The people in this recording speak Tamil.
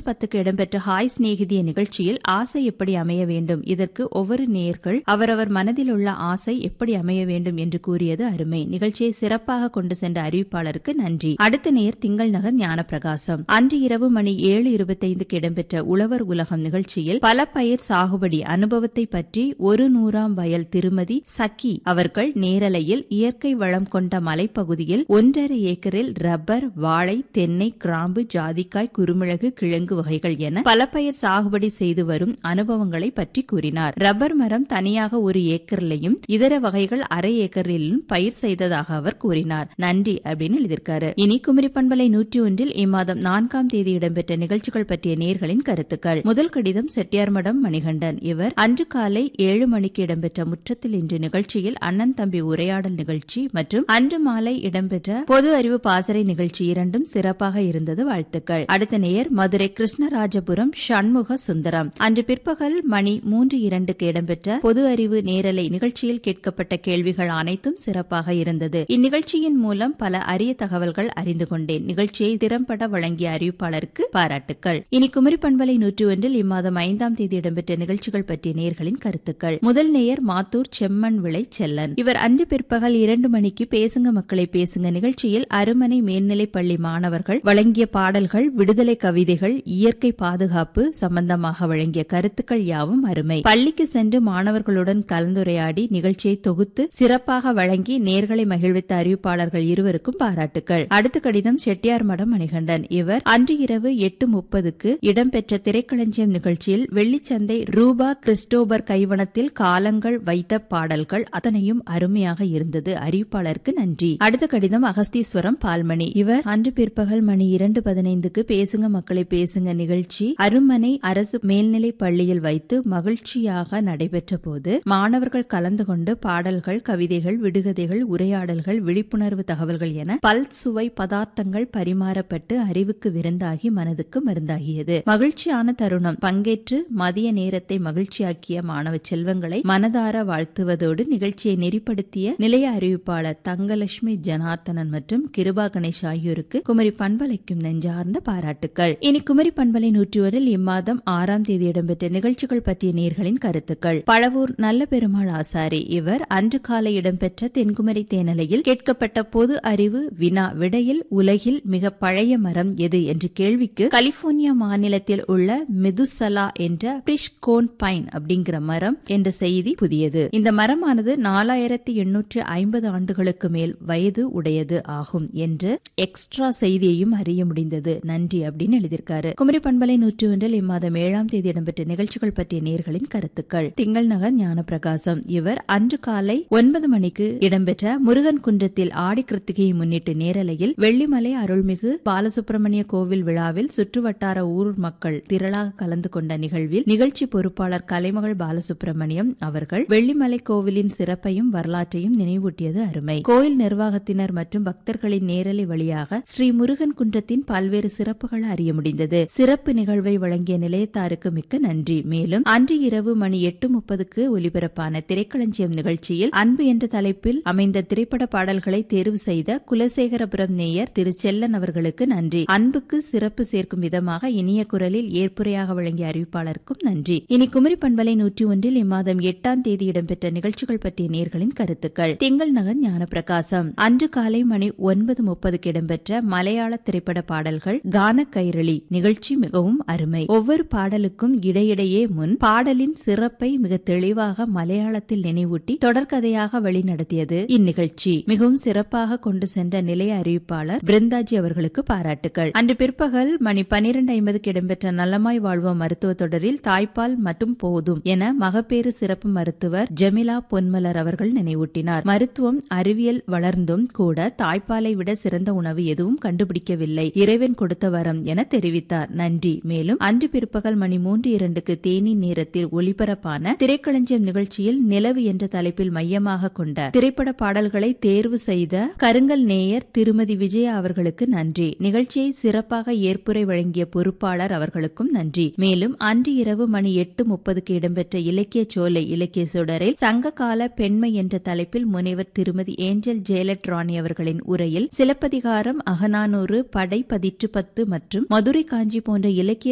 பத்துக்கு இடம்பெற்ற ஹாய் சிநேகிதிய நிகழ்ச்சியில் ஆசை எப்படி அமைய வேண்டும் இதற்கு ஒவ்வொரு நேர்கள் அவரவர் மனதில் உள்ள ஆசை எப்படி அமைய வேண்டும் என்று கூறியது அருமை நிகழ்ச்சியை சிறப்பாக கொண்டு சென்ற அறிவிப்பாளருக்கு நன்றி அடுத்த நேர் திங்கள் நகர் ஞானப்பிரகாசம் அன்று இரவு மணி ஏழு இருபத்தைந்துக்கு இடம்பெற்ற உழவர் உலகம் நிகழ்ச்சியில் பல பயிர் சாகுபடி அனுபவத்தை பற்றி ஒரு நூறாம் வயல் திருமதி சக்கி அவர்கள் நேரலையில் இயற்கை வளம் கொண்ட மலைப்பகுதியில் ஒன்றரை ஏக்கரில் ரப்பர் வாழை தென்னை கிராம்பு ஜாதிக்காய் குறுமிளகு கிழங்கு வகைகள் என பல பயிர் சாகுபடி செய்து வரும் அனுபவங்களை பற்றி கூறினார் ரப்பர் மரம் தனியாக ஒரு ஏக்கரிலையும் இதர வகைகள் அரை ஏக்கரிலும் பயிர் செய்ததாக அவர் கூறினார் நன்றி அப்படின்னு எழுதியிருக்காரு இனி குமரி பண்பலை நூற்றி ஒன்றில் இம்மாதம் நான்காம் தேதி இடம்பெற்ற நிகழ்ச்சிகள் பற்றிய நேர்களின் கருத்துக்கள் முதல் கடிதம் செட்டியார்மடம் மணிகண்டன் இவர் அன்று காலை ஏழு மணிக்கு இடம்பெற்ற முற்றத்தில் இன்று நிகழ்ச்சியில் அண்ணன் தம்பி உரையாடல் நிகழ்ச்சி மற்றும் அன்று மாலை இடம்பெற்ற பொது அறிவு பாசறை நிகழ்ச்சி இரண்டும் சிறப்பாக இருந்தது வாழ்த்துக்கள் அடுத்த நேயர் மதுரை கிருஷ்ணராஜபுரம் சண்முக சுந்தரம் அன்று பிற்பகல் மணி மூன்று இரண்டுக்கு இடம்பெற்ற பொது அறிவு நேரலை நிகழ்ச்சியில் கேட்கப்பட்ட கேள்விகள் அனைத்தும் சிறப்பாக இருந்தது இந்நிகழ்ச்சியின் மூலம் பல அரிய தகவல்கள் அறிந்து கொண்டேன் நிகழ்ச்சியை திறம்பட வழங்கிய அறிவிப்பாளருக்கு பாராட்டுக்கள் இனி குமரி பண்பலை நூற்றி ஒன்றில் இம்மாதம் ஐந்தாம் தேதி இடம்பெற்ற நிகழ்ச்சிகள் பற்றிய நேயர்களின் கருத்துக்கள் முதல் நேயர் மாத்தூர் செம்மன் விளை செல்லன் இவர் அன்று பிற்பகல் இரண்டு மணிக்கு பேசுங்க மக்களை பேசுங்க நிகழ்ச்சியில் அருமனை மேல்நிலைப் பள்ளி மாணவர்கள் வழங்கிய பாடல்கள் விடுதலை கவிதைகள் இயற்கை பாதுகாப்பு சம்பந்தமாக வழங்கிய கருத்துக்கள் யாவும் அருமை பள்ளிக்கு சென்று மாணவர்களுடன் கலந்துரையாடி நிகழ்ச்சியை தொகுத்து சிறப்பாக வழங்கி நேர்களை மகிழ்வித்த அறிவிப்பாளர்கள் இருவருக்கும் பாராட்டுக்கள் அடுத்த கடிதம் செட்டியார் மடம் மணிகண்டன் இவர் அன்று இரவு எட்டு முப்பதுக்கு இடம்பெற்ற திரைக்களஞ்சியம் நிகழ்ச்சியில் வெள்ளிச்சந்தை ரூபா கிறிஸ்டோபர் கைவனத்தில் காலங்கள் வைத்த பாடல்கள் அத்தனையும் அருமையாக இருந்தது அறிவிப்பாளருக்கு நன்றி அடுத்த கடிதம் அகஸ்தீஸ்வரம் பால்மணி இவர் அன்று பிற்பகல் மணி இரண்டு பதினைந்துக்கு பேசுங்க மக்களை பேசுங்க நிகழ்ச்சி அருமனை அரசு மேல்நிலைப் பள்ளியில் வைத்து மகிழ்ச்சியாக நடைபெற்ற போது மாணவர்கள் கலந்து கொண்டு பாடல்கள் கவிதைகள் விடுகதைகள் உரையாடல்கள் விழிப்புணர்வு தகவல்கள் என பல் சுவை பதார்த்தங்கள் பரிமாறப்பட்டு அறிவுக்கு விருந்தாகி மனதுக்கு மருந்தாகியது மகிழ்ச்சியான தருணம் பங்கேற்று மதிய நேரத்தை மகிழ்ச்சியாக்கிய மாணவ செல்வங்களை மனதார வாழ்த்துவதோடு நிகழ்ச்சியை நெறிப்படுத்திய நிலைய அறிவிப்பாளர் தங்கலட்சுமி ஜனார்த்தனன் மற்றும் கிருபா கணேஷ் ஆகியோருக்கு குமரி பண்பலைக்கும் நெஞ்சார்ந்த பாராட்டுக்கள் இனி குமரி பண்பலை நூற்றி ஒரில் இம்மாதம் ஆறாம் தேதி இடம்பெற்ற நிகழ்ச்சிகள் பற்றிய நேர்களின் கருத்துக்கள் பழவூர் நல்ல பெருமாள் ஆசாரி இவர் அன்று காலை இடம்பெற்ற தென்குமரி தேனலையில் கேட்கப்பட்ட பொது அறிவு வினா விடையில் உலகில் மிக பழைய மரம் எது என்ற கேள்விக்கு கலிபோர்னியா மாநிலத்தில் உள்ள மெதுசலா என்ற பிரிஷ்கோன் பைன் அப்படிங்கிற மரம் என்ற செய்தி புதியது இந்த மரமானது நாலாயிரத்தி எண்ணூற்று ஐம்பது ஆண்டுகளுக்கு மேல் வயது உடையது ஆகும் என்று எக்ஸ்ட்ரா செய்தியையும் அறிய முடிந்தது நன்றி அப்படின்னு எழுதியிருக்காரு குமரி பண்பலை நூற்றி ஒன்றில் இம்மாதம் ஏழாம் தேதி இடம்பெற்ற நிகழ்ச்சிகள் பற்றிய நேர்களின் கருத்துக்கள் திங்கள் நகர் ஞானப்பிரகாசம் இவர் அன்று காலை ஒன்பது மணிக்கு இடம்பெற்ற முருகன் குன்றத்தில் ஆடி கிருத்திகையை முன்னிட்டு நேரலையில் வெள்ளிமலை அருள்மிகு பாலசுப்பிரமணிய கோவில் விழாவில் சுற்றுவட்டார ஊர் மக்கள் திரளாக கலந்து கொண்ட நிகழ்வில் நிகழ்ச்சி பொறுப்பாளர் கலைமகள் பாலசுப்பிரமணியம் அவர்கள் வெள்ளிமலை கோவிலின் சிறப்பையும் வரலாற்றையும் நினைவூட்டியது அருமை கோயில் நிர்வாகத்தினர் மற்றும் பக்தர்களின் நேரலை வழியாக ஸ்ரீ முருகன் குன்றத்தின் பல்வேறு சிறப்புகளை அறிய முடிந்தது சிறப்பு நிகழ்வை வழங்கிய நிலையத்தாருக்கு மிக்க நன்றி மேலும் அன்று இரவு மணி எட்டு முப்பதுக்கு ஒலிபரப்பான திரைக்களஞ்சியம் நிகழ்ச்சியில் அன்பு என்ற தலைப்பில் அமைந்த திரைப்பட பாடல்களை தேர்வு செய்த குலசேகரபுரம் நேயர் திரு செல்லன் அவர்களுக்கு நன்றி அன்புக்கு சிறப்பு சேர்க்கும் விதமாக இனிய குரலில் ஏற்புரையாக வழங்கிய அறிவிப்பாளருக்கும் நன்றி இனி குமரி பண்பலை நூற்றி ஒன்றில் இம்மாதம் எட்டாம் தேதி இடம்பெற்ற நிகழ்ச்சிகள் பற்றிய நேர்களின் கருத்துக்கள் திங்கள் நகர் ஞானப்பிரகாசம் அன்று காலை மணி ஒன்பது முப்பதுக்கு இடம்பெற்ற மலையாள திரைப்பட பாடல்கள் கான கைரளி நிகழ்ச்சி மிகவும் அருமை ஒவ்வொரு பாடலுக்கும் இடையிடையே முன் பாடலின் சிறப்பை மிக தெளிவாக மலையாளத்தில் நினைவூட்டி தொடர்கதையாக வழிநடத்தியது இந்நிகழ்ச்சி மிகவும் சிறப்பாக கொண்டு சென்ற நிலைய அறிவிப்பாளர் பிருந்தாஜி அவர்களுக்கு பாராட்டுகள் அன்று பிற்பகல் மணி பனிரெண்டு ஐம்பதுக்கு இடம்பெற்ற நலமாய் வாழ்வோம் மருத்துவ தொடரில் தாய்ப்பால் மட்டும் போதும் என மகப்பேறு சிறப்பு மருத்துவர் ஜெமிலா பொன்மலர் அவர்கள் நினைவூட்டினார் மருத்துவம் அறிவியல் வளர்ந்தும் கூட தாய்ப்பாலை விட சிறந்த உணவு எதுவும் கண்டுபிடிக்கவில்லை இறைவன் கொடுத்த வரம் என தெரிவித்தார் நன்றி மேலும் அன்று பிற்பகல் மணி மூன்று இரண்டுக்கு தேனி நேரத்தில் ஒளிபரப்பான திரைக்களஞ்சியம் நிகழ்ச்சியில் நிலவு என்ற தலைப்பில் மையமாக கொண்ட திரைப்பட பாடல்களை தேர்வு செய்த கருங்கல் நேயர் திருமதி விஜயா அவர்களுக்கு நன்றி நிகழ்ச்சியை சிறப்பாக ஏற்புரை வழங்கிய பொறுப்பாளர் அவர்களுக்கும் நன்றி மேலும் அன்று இரவு மணி எட்டு முப்பதுக்கு இடம்பெற்ற இலக்கிய சோலை இலக்கிய சுடரில் சங்க கால பெண்மை என்ற தலைப்பில் முனைவர் திருமதி ஏஞ்சல் ஜெயலட் ராணி அவர்களின் உரையில் சிலப்பதிகாரம் அகநானூறு படை பதிற்று பத்து மற்றும் மதுரை காஞ்சி போன்ற இலக்கிய